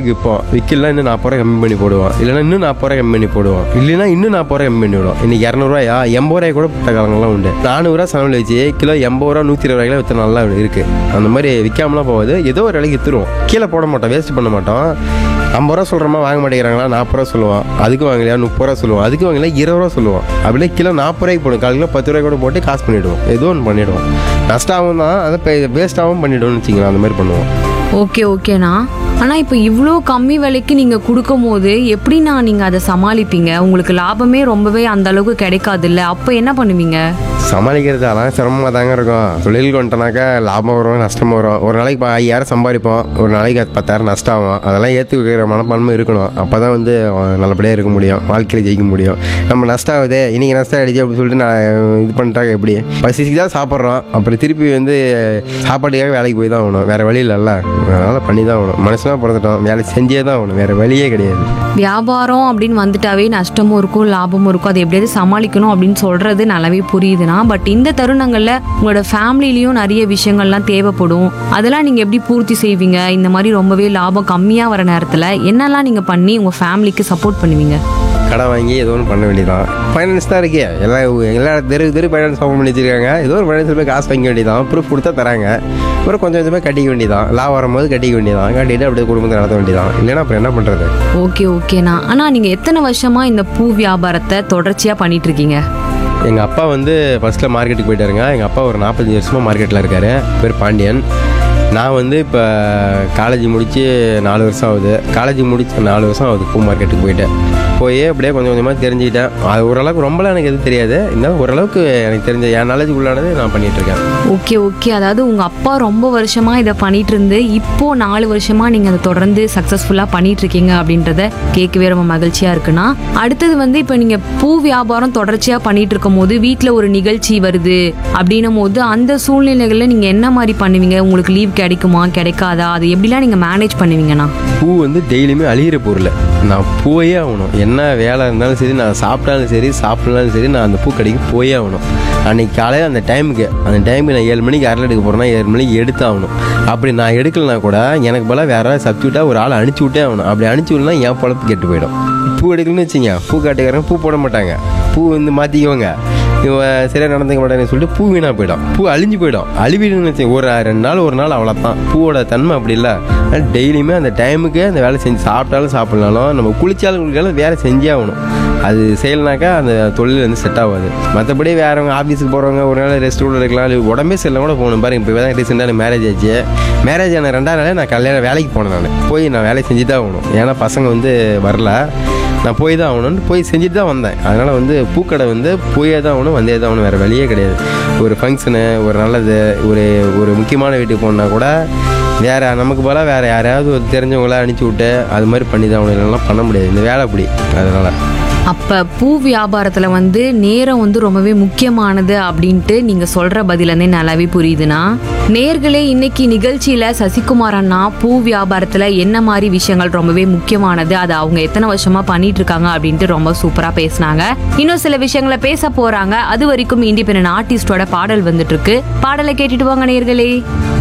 ரூபாய்க்கு விற்போம் விற்கலாம் இன்னும் நாற்பது ரூபாய் கம்மி பண்ணி போடுவோம் இல்லைன்னா இன்னும் நாற்பது ரூபாய் கம்மி பண்ணி போடுவோம் இல்லைன்னா இன்னும் நாற்பது ரூபாய் கம்மி பண்ணி விடுவோம் இன்னைக்கு இரநூறுவாயா எண்பது ரூபாய் கூட போட்ட காலங்கள்லாம் உண்டு நானூறுரூவா சமையல் வச்சு கிலோ எண்பது ரூபா நூற்றி இருபது ரூபாய்க்கு விற்ற நல்லா இருக்கு அந்த மாதிரி விற்காமலாம் போகாது ஏதோ ஒரு விலைக்கு விற்றுருவோம் கீழே போட மாட்டோம் வேஸ்ட் பண்ண மாட்டோம் ஐம்பது ரூபா சொல்கிறோமா வாங்க மாட்டேங்கிறாங்களா நாற்பது ரூபா சொல்லுவோம் அதுக்கு வாங்கலையா முப்பது ரூபா சொல்லுவோம் அதுக்கு வாங்கலையா இருபது ரூபா சொல்லுவோம் அப்படியே கிலோ நாற்பது ரூபாய்க்கு போடும் கால் கிலோ பத்து ரூபாய் கூட போட்டு காசு பண்ணிவிடுவோம் ஏதோ ஒன்று பண்ணிவிடுவோம் நஷ்டாகவும் தான் அதை வேஸ்ட்டாகவும் பண்ணிவிடுவோம்னு வச்சுக்கலாம் அந்த மாதிரி பண்ணுவோம் ஓகே ஓகேண்ணா ஆனால் இப்போ இவ்வளோ கம்மி விலைக்கு நீங்கள் கொடுக்கும் போது எப்படிண்ணா நீங்கள் அதை சமாளிப்பீங்க உங்களுக்கு லாபமே ரொம்பவே அந்த அளவுக்கு கிடைக்காதுல்ல அப்போ என்ன பண்ணுவீங்க சமாளிக்கிறது அதெல்லாம் சிரமமாக தாங்க இருக்கும் தொழிலுக்கு வந்துட்டோனாக்கா லாபம் வரும் நஷ்டம் வரும் ஒரு நாளைக்கு இப்போ ஐயாயிரம் சம்பாதிப்போம் ஒரு நாளைக்கு அது பத்தாயிரம் நஷ்டம் ஆகும் அதெல்லாம் ஏற்றுக்கிற மனப்பான்மை இருக்கணும் அப்போ தான் வந்து அஹ், நல்லபடியாக இருக்க முடியும் வாழ்க்கையில் ஜெயிக்க முடியும் நம்ம நஷ்டம் ஆகுது இன்றைக்கி நஷ்டம் ஆகிடுச்சு அப்படின்னு சொல்லிட்டு நான் இது பண்ணிட்டாங்க எப்படி பசிக்கு தான் சாப்பிட்றோம் அப்புறம் திருப்பி வந்து சாப்பாட்டுக்காக வேலைக்கு போய் தான் ஆகணும் வேறு வழி இல்லைல்ல அதனால் பண்ணி தான் ஆகணும் மனுஷனாக பிறந்துட்டோம் வேலை செஞ்சே தான் ஆகணும் வேறு வழியே கிடையாது வியாபாரம் அப்படின்னு வந்துட்டாவே நஷ்டமும் இருக்கும் லாபமும் இருக்கும் அதை எப்படியாவது சமாளிக்கணும் அப்படின்னு சொல்றது நல்லாவே புரியுதுண்ணா பட் இந்த தருணங்கள்ல உங்களோட ஃபேமிலிலையும் நிறைய விஷயங்கள்லாம் தேவைப்படும் அதெல்லாம் நீங்க எப்படி பூர்த்தி செய்வீங்க இந்த மாதிரி ரொம்பவே லாபம் கம்மியா வர நேரத்துல என்னெல்லாம் நீங்க பண்ணி உங்க ஃபேமிலிக்கு சப்போர்ட் பண்ணுவீங்க கடன் வாங்கி ஏதோ ஒன்று பண்ண வேண்டியதான் ஃபைனான்ஸ் தான் இருக்கே எல்லாம் எல்லா தெரு தெரு ஃபைனான்ஸ் ஓப்பன் பண்ணி வச்சிருக்காங்க ஏதோ ஒரு ஃபைனான்ஸ் போய் காசு வாங்க வேண்டியதான் ப்ரூஃப் கொடுத்தா தராங்க அப்புறம் கொஞ்சம் கொஞ்சமாக கட்டிக்க வேண்டியதான் லாபம் வரும்போது கட்டிக்க வேண்டியதான் கட்டிட்டு அப்படியே குடும்பத்தை நடத்த வேண்டியதான் இல்லைன்னா அப்புறம் என்ன பண்ணுறது ஓகே ஓகேண்ணா ஆனா நீங்க எத்தனை வருஷமா இந்த பூ வியாபாரத்தை தொடர்ச்சியா பண்ணிட்டு இருக்கீங்க எங்கள் அப்பா வந்து ஃபஸ்ட்டில் மார்க்கெட்டுக்கு போயிட்டாருங்க எங்கள் அப்பா ஒரு நாற்பத்தஞ்சு வருஷமாக மார்க்கெட்டில் இருக்கார் பேர் பாண்டியன் நான் வந்து இப்போ காலேஜ் முடித்து நாலு வருஷம் ஆகுது காலேஜ் முடிச்சு நாலு வருஷம் ஆகுது பூ மார்க்கெட்டுக்கு போயிட்டு போய் அப்படியே கொஞ்சம் கொஞ்சமாக தெரிஞ்சுக்கிட்டேன் அது ஓரளவுக்கு ரொம்பலாம் எனக்கு எதுவும் தெரியாது இருந்தாலும் ஓரளவுக்கு எனக்கு தெரிஞ்ச என் நாலேஜ் உள்ளானது நான் பண்ணிட்டு இருக்கேன் ஓகே ஓகே அதாவது உங்க அப்பா ரொம்ப வருஷமா இதை பண்ணிட்டு இருந்து இப்போ நாலு வருஷமா நீங்க அதை தொடர்ந்து சக்சஸ்ஃபுல்லா பண்ணிட்டு இருக்கீங்க அப்படின்றத கேட்கவே ரொம்ப மகிழ்ச்சியா இருக்குண்ணா அடுத்தது வந்து இப்போ நீங்க பூ வியாபாரம் தொடர்ச்சியா பண்ணிட்டு இருக்கும் போது வீட்டில் ஒரு நிகழ்ச்சி வருது அப்படின்னும் போது அந்த சூழ்நிலைகளில் நீங்க என்ன மாதிரி பண்ணுவீங்க உங்களுக்கு லீவ் கிடைக்குமா கிடைக்காதா அது எப்படிலாம் நீங்க மேனேஜ் பண்ணுவீங்கண்ணா பூ வந்து டெய்லியுமே அழியிற பொருள் நான் போயே ஆகணும் என்ன வேலை இருந்தாலும் சரி நான் சாப்பிட்டாலும் சரி சாப்பிடலாலும் சரி நான் அந்த பூ கடைக்கு போயே ஆகணும் அன்னைக்கு காலையில் அந்த டைமுக்கு அந்த டைமுக்கு நான் ஏழு மணிக்கு அரை எடுக்க போகிறேன்னா ஏழு மணிக்கு எடுத்தாகணும் அப்படி நான் எடுக்கலனா கூட எனக்கு பதிலாக வேற யாராவது சப்ஸ்டியூட்டாக ஒரு ஆளை அனுப்பிச்சி விட்டே ஆகணும் அப்படி அனுப்பிச்சி விடலாம் என் பொழப்பு கெட்டு போயிடும் பூ எடுக்கணும்னு வச்சுங்க பூ காட்டுக்காரங்க பூ போட மாட்டாங்க பூ வந்து மாற்றிக்குவாங்க இவன் சரியாக நடந்துக்க மாட்டேன்னு சொல்லிட்டு பூ வீணாக போயிடும் பூ அழிஞ்சு போயிடும் அழிவிடுன்னு வச்சு ஒரு ரெண்டு நாள் ஒரு நாள் அவ்வளோதான் பூவோட தன்மை அப்படி இல்லை டெய்லியுமே அந்த டைமுக்கு அந்த வேலை செஞ்சு சாப்பிட்டாலும் சாப்பிட்னாலும் நம்ம குளிச்சாலும் குளிச்சாலும் வேலை செஞ்சே ஆகணும் அது செய்யலைனாக்கா அந்த தொழில் வந்து செட் ஆகாது மற்றபடி வேறவங்க ஆஃபீஸுக்கு போகிறவங்க ஒரு நாள் ரெஸ்ட் கூட எடுக்கலாம் இல்லை உடம்பே சரியில்லை கூட போகணும் பாருங்க இப்போ தான் ரீசெண்டாக எனக்கு மேரேஜ் ஆச்சு மேரேஜ் ஆன ரெண்டாவது நாளே நான் கல்யாணம் வேலைக்கு போனேன் நான் போய் நான் வேலை செஞ்சு தான் ஆகணும் ஏன்னா பசங்க வந்து வரல நான் போய் தான் ஆகணும்னு போய் செஞ்சுட்டு தான் வந்தேன் அதனால் வந்து பூக்கடை வந்து போயே தான் ஆகணும் வந்தே தான் ஆகணும் வேறு வழியே கிடையாது ஒரு ஃபங்க்ஷனு ஒரு நல்லது ஒரு ஒரு முக்கியமான வீட்டுக்கு போனால் கூட வேறு நமக்கு போல வேறு யாரையாவது ஒரு தெரிஞ்சவங்கள அனுப்பிச்சி விட்டு அது மாதிரி பண்ணி தான் ஆகணும் இல்லைன்னா பண்ண முடியாது இந்த வேலை அப்படி அதனால் அப்ப பூ வியாபாரத்துல வந்து நேரம் வந்து ரொம்பவே முக்கியமானது அப்படின்ட்டு நீங்க சொல்ற பதிலந்தே நல்லாவே புரியுதுண்ணா நேர்களே இன்னைக்கு நிகழ்ச்சியில சசிகுமார் அண்ணா பூ வியாபாரத்துல என்ன மாதிரி விஷயங்கள் ரொம்பவே முக்கியமானது அதை அவங்க எத்தனை வருஷமா பண்ணிட்டு இருக்காங்க அப்படின்ட்டு ரொம்ப சூப்பரா பேசினாங்க இன்னும் சில விஷயங்களை பேச போறாங்க அது வரைக்கும் இண்டிபெண்டன்ட் ஆர்டிஸ்டோட பாடல் வந்துட்டு இருக்கு பாடலை கேட்டுட்டு வாங்க நேர்களே